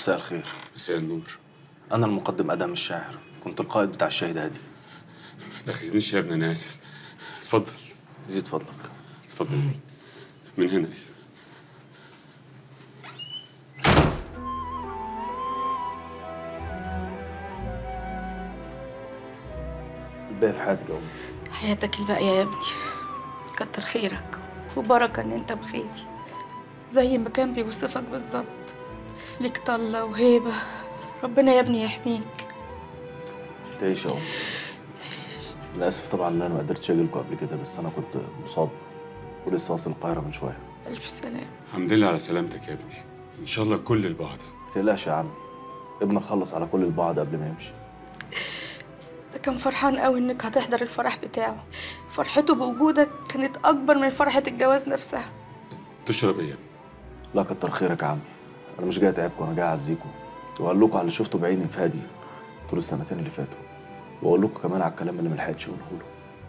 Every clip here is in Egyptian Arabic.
مساء الخير مساء النور انا المقدم ادم الشاعر كنت القائد بتاع الشاهد هادي ما تاخذنيش يا ابني انا اسف اتفضل زيد فضلك اتفضل من هنا الباقي في حياتك يا امي حياتك الباقية يا ابني كتر خيرك وبركة ان انت بخير زي ما كان بيوصفك بالظبط ليك طلة وهيبة ربنا يا ابني يحميك تعيش يا امي للاسف طبعا ان انا ما قدرتش اجيلكوا قبل كده بس انا كنت مصاب ولسه واصل القاهره من شويه ألف سلام الحمد لله على سلامتك يا ابني ان شاء الله كل البعد ما تقلقش يا عمي ابنك خلص على كل البعض قبل ما يمشي ده كان فرحان قوي انك هتحضر الفرح بتاعه فرحته بوجودك كانت اكبر من فرحة الجواز نفسها تشرب ايه يا ابني لا كتر خيرك يا عمي انا مش جاي اتعبكم انا جاي اعزيكم واقول لكم على اللي شفته بعيني في هادي طول السنتين اللي فاتوا واقول لكم كمان على الكلام اللي ملحقتش اقوله له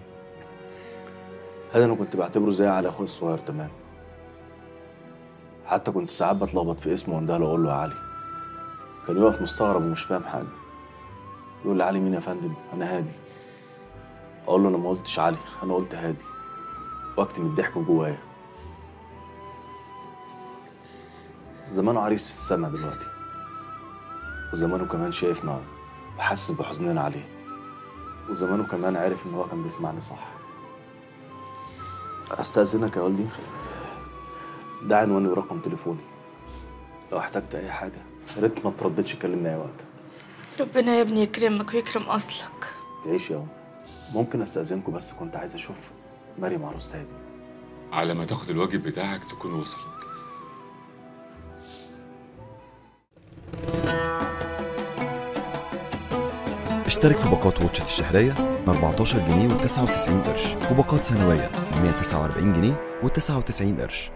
هذا انا كنت بعتبره زي على اخويا الصغير تمام حتى كنت ساعات بتلخبط في اسمه وانده له اقول له يا علي كان يقف مستغرب ومش فاهم حاجه يقول لي علي مين يا فندم انا هادي اقول له انا ما قلتش علي انا قلت هادي واكتم الضحك جوايا زمانه عريس في السما دلوقتي وزمانه كمان شايفنا وحاسس بحزننا عليه وزمانه كمان عارف ان هو كان بيسمعني صح استاذنك يا والدي ده عنواني ورقم تليفوني لو احتجت اي حاجه يا ريت ما ترددش كلمني اي وقت ربنا يا ابني يكرمك ويكرم اصلك تعيش يا ام ممكن استاذنكم بس كنت عايز اشوف مريم عروستها دي على ما تاخد الواجب بتاعك تكون وصلت اشترك في باقات واتشت الشهرية ب 14 جنيه و99 قرش وباقات سنوية ب 149 جنيه و99 قرش